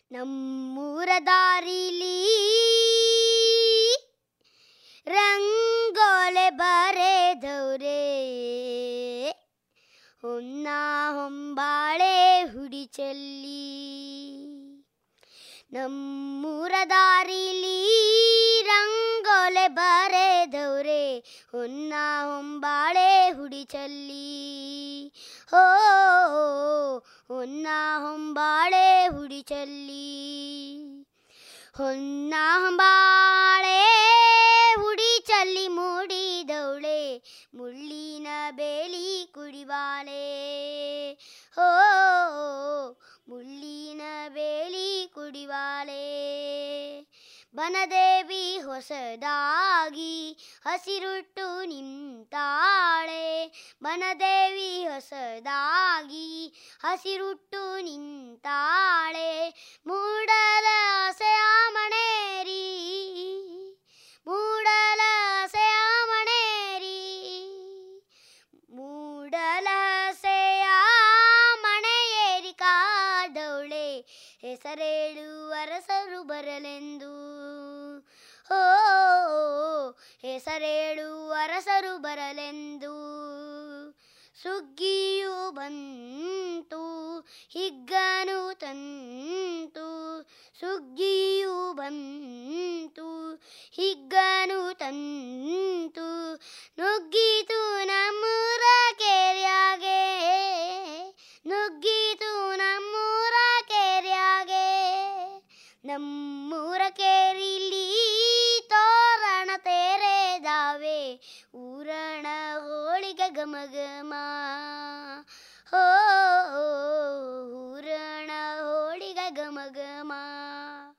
ನಮ್ಮೂರ ದಾರಿಲಿ ರಂಗೋಲೆ ಬರೆದವ್ರೆ ಹೊನ್ನ ಹೊಂಬಾಳೆ ಹುಡಿ ಚೆಲ್ಲಿ ನಮ್ಮೂರ ದಾರಿಲಿ ರಂಗೋಲೆ ಬರೆದವ್ರೆ ಹೊನ್ನ ಹೊಂಬಾಳೆ ಹುಡಿ ಚೆಲ್ಲಿ ಹೋ ಹೊನ್ನ ಹೊಂಬಾಳೆ ಹುಡಿ ಚೆಲ್ಲಿ ಹೊನ್ನ ಹೊಂಬಾಳೆ ಹುಡಿ ಚಲ್ಲಿ ಮೂಡಿದವಳೆ ಮುಳ್ಳಿನ ಬೇಲಿ ಕುಡಿವಾಳೆ ಹೋ ಮುಳ್ಳಿನ ಬೇಲಿ ಕುಡಿವಾಳೆ ಬನದೇವಿ ಹೊಸದಾಗಿ ಹಸಿರುಟ್ಟು ನಿಂತಾಳೆ ಬನದೇವಿ ಹೊಸದಾಗಿ ಹಸಿರುಟ್ಟು ನಿಂತಾಳೆ ಮೂಡಲ ಆಸೆಯ ಮಣೇರಿ ಮೂಡಲ ಆಸೆಯ ಮಣೇರಿ ಮೂಡಲ ಆಸೆಯ ಮಣೆಯೇರಿ ಕಾದವಳೆ ಹೆಸರೇಳು ಅರಸರು ಬರಲೆಂದು ಹೋ ಹೆಸರೇಳು ಅರಸರು ಬರಲೆಂದು ಸುಗ್ಗಿಯು ಬಂತು ಹಿಗ್ಗನು ತಂತು ಸುಗ್ಗಿಯು ಬಂತು ಹಿಗ್ಗನು ತಂತು ನುಗ್ಗಿತು ನಮ್ಮೂರ ಕೆರ್ಯಾಗೆ ನುಗ್ಗಿತು ನಮ್ಮೂರ ಕೆರ್ಯಾಗೆ ನಮ್ಮೂರ ಕೇರಿಲಿ ತೋರಣ ತೆರೆದಾವೆ ಊರಣ ಹೋಳಿಗೆ ಗಮ ಗಮ ಹೋ ಊರಣ ಹೋಳಿಗೆ ಗಮ ಗಮ